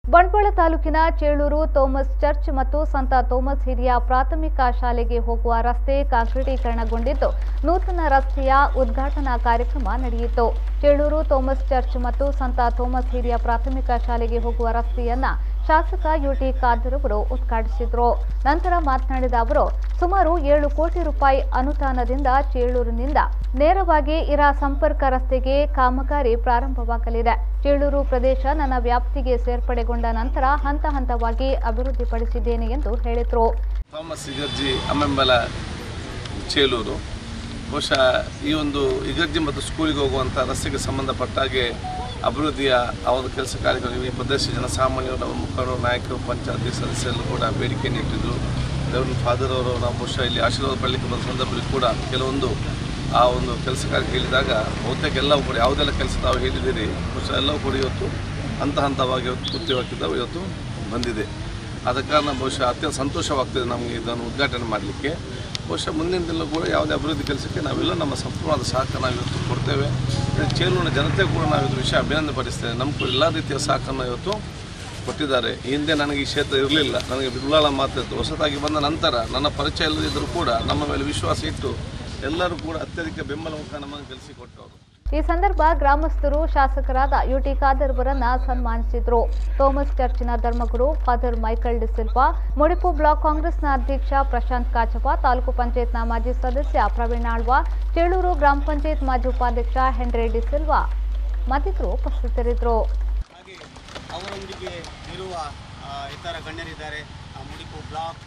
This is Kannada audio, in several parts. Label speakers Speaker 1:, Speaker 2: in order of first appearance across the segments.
Speaker 1: ಬಂಟ್ವಾಳ ತಾಲೂಕಿನ ಚೇಳೂರು ಥೋಮಸ್ ಚರ್ಚ್ ಮತ್ತು ಸಂತ ಥೋಮಸ್ ಹಿರಿಯ ಪ್ರಾಥಮಿಕ ಶಾಲೆಗೆ ಹೋಗುವ ರಸ್ತೆ ಕಾಂಕ್ರೀಟೀಕರಣಗೊಂಡಿದ್ದು ನೂತನ ರಸ್ತೆಯ ಉದ್ಘಾಟನಾ ಕಾರ್ಯಕ್ರಮ ನಡೆಯಿತು ಚೇಳೂರು ಥೋಮಸ್ ಚರ್ಚ್ ಮತ್ತು ಸಂತ ಥೋಮಸ್ ಹಿರಿಯ ಪ್ರಾಥಮಿಕ ಶಾಲೆಗೆ ಹೋಗುವ ರಸ್ತೆಯನ್ನ ಶಾಸಕ ಯುಟಿ ಖಾದರ್ ಅವರು ಉದ್ಘಾಟಿಸಿದರು ನಂತರ ಮಾತನಾಡಿದ ಅವರು ಸುಮಾರು ಏಳು ಕೋಟಿ ರೂಪಾಯಿ ಅನುದಾನದಿಂದ ಚೇಳೂರಿನಿಂದ ನೇರವಾಗಿ ಇರಾ ಸಂಪರ್ಕ ರಸ್ತೆಗೆ ಕಾಮಗಾರಿ ಪ್ರಾರಂಭವಾಗಲಿದೆ ಚೇಳೂರು ಪ್ರದೇಶ ನನ್ನ ವ್ಯಾಪ್ತಿಗೆ ಸೇರ್ಪಡೆಗೊಂಡ ನಂತರ ಹಂತ ಹಂತವಾಗಿ ಅಭಿವೃದ್ಧಿಪಡಿಸಿದ್ದೇನೆ ಎಂದು ಹೇಳಿದರು
Speaker 2: ಥಾಮಸ್ ಇಗರ್ಜಿ ಅಮ್ಮೆಂಬಲ ಚೇಲೂರು ಬಹುಶಃ ಈ ಒಂದು ಇಗರ್ಜಿ ಮತ್ತು ಸ್ಕೂಲಿಗೆ ಹೋಗುವಂಥ ರಸ್ತೆಗೆ ಸಂಬಂಧಪಟ್ಟ ಹಾಗೆ ಅಭಿವೃದ್ಧಿಯ ಆ ಒಂದು ಕೆಲಸ ಕಾರ್ಯಗಳು ಈ ಪ್ರದೇಶ ಜನಸಾಮಾನ್ಯರು ನಮ್ಮ ಮುಖಂಡರು ನಾಯಕರು ಪಂಚಾಯತಿ ಸದಸ್ಯರು ಕೂಡ ಬೇಡಿಕೆಯನ್ನು ಇಟ್ಟಿದ್ದರು ದೇವರ ಫಾದರ್ ಅವರು ನಾವು ಬಹುಶಃ ಇಲ್ಲಿ ಆಶೀರ್ವಾದ ಪಡಲಿಕ್ಕೆ ಬಂದ ಸಂದರ್ಭದಲ್ಲಿ ಕೂಡ ಕೆಲವೊಂದು ಆ ಒಂದು ಕೆಲಸ ಕಾರ್ಯ ಹೇಳಿದಾಗ ಬಹುತೇಕ ಎಲ್ಲವೂ ಕೂಡ ಯಾವುದೆಲ್ಲ ಕೆಲಸ ತಾವು ಹೇಳಿದ್ದೀರಿ ಬಹುಶಃ ಎಲ್ಲವೂ ಕೂಡ ಇವತ್ತು ಹಂತ ಹಂತವಾಗಿ ಇವತ್ತು ಕೃತ್ಯವಾಗಿದ್ದಾವೆ ಇವತ್ತು ಬಂದಿದೆ ಆದ ಕಾರಣ ಬಹುಶಃ ಅತ್ಯಂತ ಸಂತೋಷವಾಗ್ತದೆ ನಮಗೆ ಇದನ್ನು ಉದ್ಘಾಟನೆ ಮಾಡಲಿಕ್ಕೆ ಬಹುಶಃ ಮುಂದಿನ ದಿನ ಕೂಡ ಯಾವುದೇ ಅಭಿವೃದ್ಧಿ ಕೆಲಸಕ್ಕೆ ನಾವೆಲ್ಲ ನಮ್ಮ ಸಂಪೂರ್ಣವಾದ ಸಹಕಾರ ನಾವು ಇವತ್ತು ಕೊಡ್ತೇವೆ ಚೇಲೂರಿನ ಜನತೆ ಕೂಡ ನಾವು ಇದು ವಿಷಯ ಅಭಿನಂದನೆ ಪಡಿಸ್ತೇವೆ ನಮ್ಮ ಕೂಡ ಎಲ್ಲ ರೀತಿಯ ಸಹಕಾರನ ಇವತ್ತು ಕೊಟ್ಟಿದ್ದಾರೆ ಈ ಹಿಂದೆ ನನಗೆ ಈ ಕ್ಷೇತ್ರ ಇರಲಿಲ್ಲ ನನಗೆ ಬಿರುಳಾಳ ಮಾತಿತ್ತು ಹೊಸದಾಗಿ ಬಂದ ನಂತರ ನನ್ನ ಪರಿಚಯ ಇಲ್ಲದಿದ್ದರೂ ಕೂಡ ನಮ್ಮ ಮೇಲೆ ವಿಶ್ವಾಸ ಇಟ್ಟು ಎಲ್ಲರೂ ಕೂಡ ಅತ್ಯಧಿಕ ಬೆಂಬಲ ಮುಖ ನಮ್ಮನ್ನು ಗೆಲ್ಲಿಸಿಕೊಟ್ಟವರು
Speaker 1: ಈ ಸಂದರ್ಭ ಗ್ರಾಮಸ್ಥರು ಶಾಸಕರಾದ ಯುಟಿ ಖಾದರ್ ಅವರನ್ನ ಸನ್ಮಾನಿಸಿದರು ಥೋಮಸ್ ಚರ್ಚಿನ ಧರ್ಮಗುರು father Michael D'Silva Mudipu block ಕಾಂಗ್ರೆಸ್ನ ಅಧ್ಯಕ್ಷ ಪ್ರಶಾಂತ್ ಕಾಚಪ್ಪ ತಾಲೂಕು ಪಂಚಾಯತ್ನ ಮಾಜಿ ಸದಸ್ಯ ಪ್ರವೀಣ್ ಆಳ್ವ ಚೇಳೂರು ಗ್ರಾಮ ಪಂಚಾಯತ್ ಮಾಜಿ ಉಪಾಧ್ಯಕ್ಷ ಹೆನ್ರಿ ಡಿಸಿಲ್ವಾ ಮತ್ತಿತರರು ಉಪಸ್ಥಿತರಿದ್ದರು
Speaker 3: ಹಾಗೆ ಅವರೊಂದಿಗೆ ಇರುವ ಆ, ಇತರ ಗಣ್ಯರಿದ್ದಾರೆ ಆ, ಮುಡಿಪು ಬ್ಲಾಕ್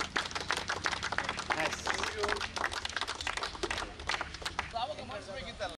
Speaker 3: ಕಾಂಗ್ರೆಸ್